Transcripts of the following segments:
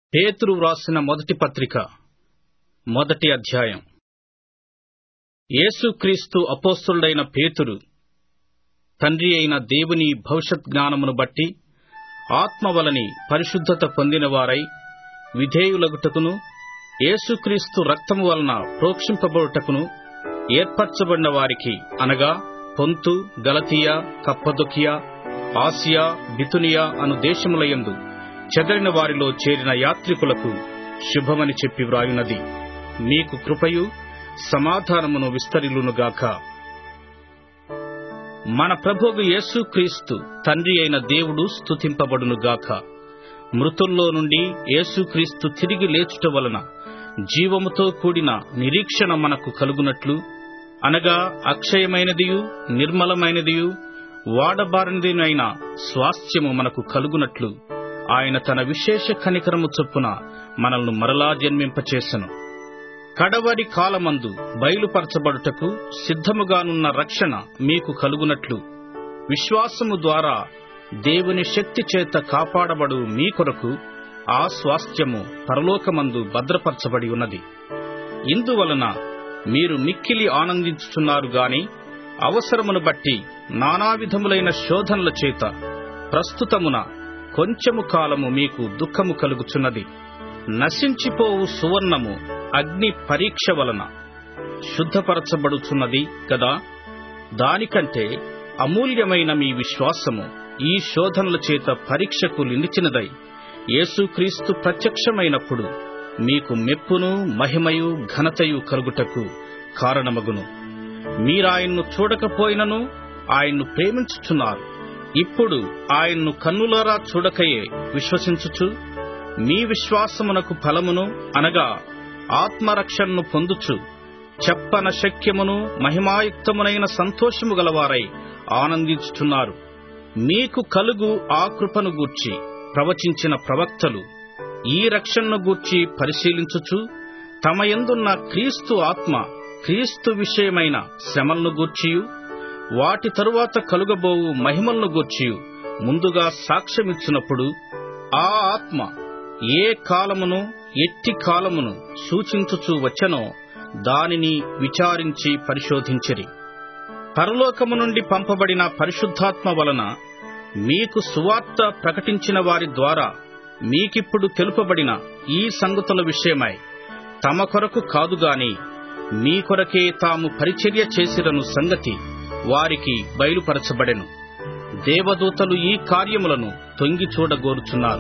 పేతురు వ్రాసిన మొదటి పత్రిక మొదటి అధ్యాయం యేసుక్రీస్తు అపోస్తులుడైన పేతురు తండ్రి అయిన దేవుని భవిష్యత్ జ్ఞానమును బట్టి ఆత్మ వలని పరిశుద్ధత పొందినవారై విధేయులగుటకును యేసుక్రీస్తు రక్తము వలన ప్రోక్షింపబడుటకును ఏర్పరచబడిన వారికి అనగా పొంతు గలతీయ కప్పదొకియ ఆసియా బితునియా అను దేశములయందు చెదరిన వారిలో చేరిన యాత్రికులకు శుభమని చెప్పి వ్రాయున్నది మీకు కృపయు సమాధానమును విస్తరిలునుగాక మన ప్రభువు యేసుక్రీస్తు తండ్రి అయిన దేవుడు స్తుతింపబడునుగాక మృతుల్లో నుండి యేసుక్రీస్తు తిరిగి లేచుట వలన జీవముతో కూడిన నిరీక్షణ మనకు కలుగునట్లు అనగా అక్షయమైనదియు నిర్మలమైనదియు వాడబారినదినైన స్వాస్థ్యము మనకు కలుగునట్లు ఆయన తన విశేష కనికరము చొప్పున మనల్ని మరలా జన్మింపచేసెను కడవరి కాలమందు బయలుపరచబడుటకు సిద్ధముగానున్న రక్షణ మీకు కలుగునట్లు విశ్వాసము ద్వారా దేవుని శక్తి చేత కాపాడబడు మీ కొరకు ఆ స్వాస్థ్యము పరలోకమందు భద్రపరచబడి ఉన్నది ఇందువలన మీరు మిక్కిలి ఆనందించుచున్నారు గాని అవసరమును బట్టి నానా విధములైన శోధనల చేత ప్రస్తుతమున కొంచెము కాలము మీకు దుఃఖము కలుగుచున్నది నశించిపోవు సువర్ణము అగ్ని పరీక్ష వలన శుద్ధపరచబడుచున్నది కదా దానికంటే అమూల్యమైన మీ విశ్వాసము ఈ శోధనల చేత పరీక్షకు నిలిచినదై యేసుక్రీస్తు ప్రత్యక్షమైనప్పుడు మీకు మెప్పును మహిమయు ఘనతయు కలుగుటకు కారణమగును మీరాయన్ను చూడకపోయినను ఆయన్ను ప్రేమించుచున్నారు ఇప్పుడు ఆయన్ను కన్నులారా చూడకయే విశ్వసించుచు మీ విశ్వాసమునకు ఫలమును అనగా ఆత్మరక్షణను పొందుచు చెప్పన శక్యమును మహిమాయుక్తమునైన సంతోషము గలవారై ఆనందించుచున్నారు మీకు కలుగు ఆ కృపను గూర్చి ప్రవచించిన ప్రవక్తలు ఈ రక్షణను గూర్చి పరిశీలించుచు తమ యందున్న క్రీస్తు ఆత్మ క్రీస్తు విషయమైన శ్రమలను గూర్చియు వాటి తరువాత కలుగబోవు మహిమలను గూర్చియు ముందుగా సాక్ష్యమిచ్చినప్పుడు ఆ ఆత్మ ఏ కాలమును ఎట్టి కాలమును సూచించుచూ వచ్చనో దానిని విచారించి పరిశోధించిరి పరలోకము నుండి పంపబడిన పరిశుద్ధాత్మ వలన మీకు సువార్త ప్రకటించిన వారి ద్వారా మీకిప్పుడు తెలుపబడిన ఈ సంగతుల విషయమై తమ కొరకు కాదుగాని మీ కొరకే తాము పరిచర్య చేసిరను సంగతి వారికి బయలుపరచబడెను దేవదూతలు ఈ కార్యములను తొంగి చూడగోరుచున్నారు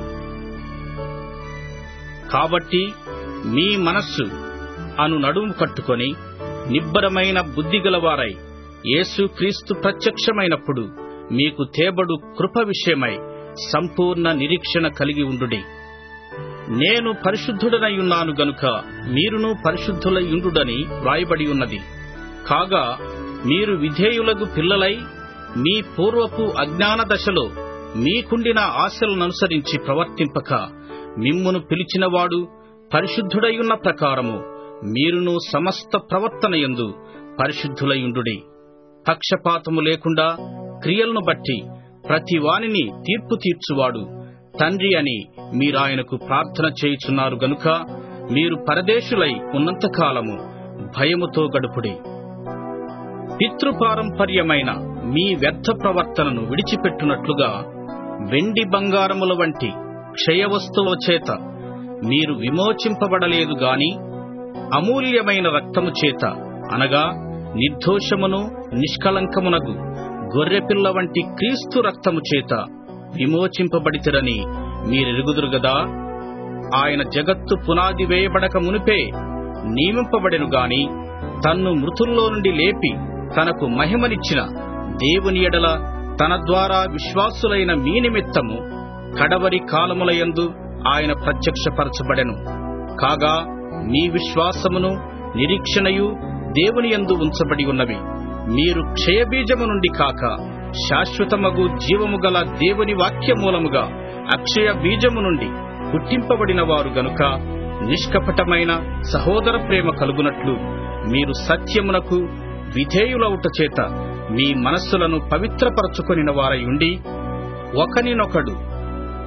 కాబట్టి మీ మనస్సు అను నడుము కట్టుకొని నిబ్బరమైన బుద్ధిగలవారై యేసుక్రీస్తు ప్రత్యక్షమైనప్పుడు మీకు తేబడు కృప విషయమై సంపూర్ణ నిరీక్షణ కలిగి ఉండుడి నేను పరిశుద్ధుడనయున్నాను గనుక మీరును పరిశుద్ధులయుండుడని వ్రాయబడి ఉన్నది కాగా మీరు విధేయులకు పిల్లలై మీ పూర్వపు అజ్ఞాన దశలో మీకుండిన ఆశలననుసరించి ప్రవర్తింపక మిమ్మును పిలిచినవాడు పరిశుద్ధుడయున్న ప్రకారము మీరును సమస్త ప్రవర్తనయందు పరిశుద్ధులయుండుడి పక్షపాతము లేకుండా క్రియలను బట్టి ప్రతి వానిని తీర్పు తీర్చువాడు తండ్రి అని మీరాయనకు ప్రార్థన చేయుచున్నారు గనుక మీరు పరదేశులై ఉన్నంతకాలము భయముతో గడుపుడి పితృపారంపర్యమైన మీ వ్యర్థ ప్రవర్తనను విడిచిపెట్టునట్లుగా వెండి బంగారముల వంటి క్షయవస్తువుల చేత మీరు విమోచింపబడలేదు గాని అమూల్యమైన రక్తము చేత అనగా నిర్దోషమును నిష్కలంకమునగు గొర్రెపిల్ల వంటి క్రీస్తు రక్తము చేత విమోచింపబడితిరని మీరెరుగుదురు గదా ఆయన జగత్తు పునాది వేయబడక మునిపే నియమింపబడెను గాని తన్ను మృతుల్లో నుండి లేపి తనకు మహిమనిచ్చిన దేవుని ఎడల తన ద్వారా విశ్వాసులైన మీ నిమిత్తము కడవరి కాలములయందు ఆయన ప్రత్యక్షపరచబడెను కాగా మీ విశ్వాసమును నిరీక్షణయు దేవుని యందు ఉంచబడి ఉన్నవి మీరు క్షయబీజము నుండి కాక శాశ్వతమగు జీవము గల దేవుని వాక్య మూలముగా అక్షయ బీజము నుండి పుట్టింపబడిన వారు గనుక నిష్కపటమైన సహోదర ప్రేమ కలుగునట్లు మీరు సత్యమునకు విధేయులవుట చేత మీ మనస్సులను పవిత్రపరచుకొనిన వారై ఉండి ఒకనినొకడు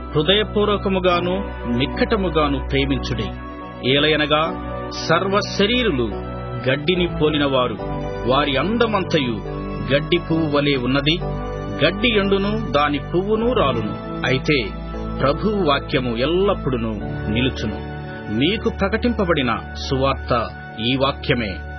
హృదయపూర్వకముగాను మిక్కటముగాను ప్రేమించుడి ఏలయనగా సర్వ శరీరులు గడ్డిని పోలినవారు వారి అందమంతయు గడ్డి పువ్వు వలె ఉన్నది గడ్డి ఎండును దాని పువ్వును రాలును అయితే ప్రభువు వాక్యము ఎల్లప్పుడూ నిలుచును మీకు ప్రకటింపబడిన సువార్త ఈ వాక్యమే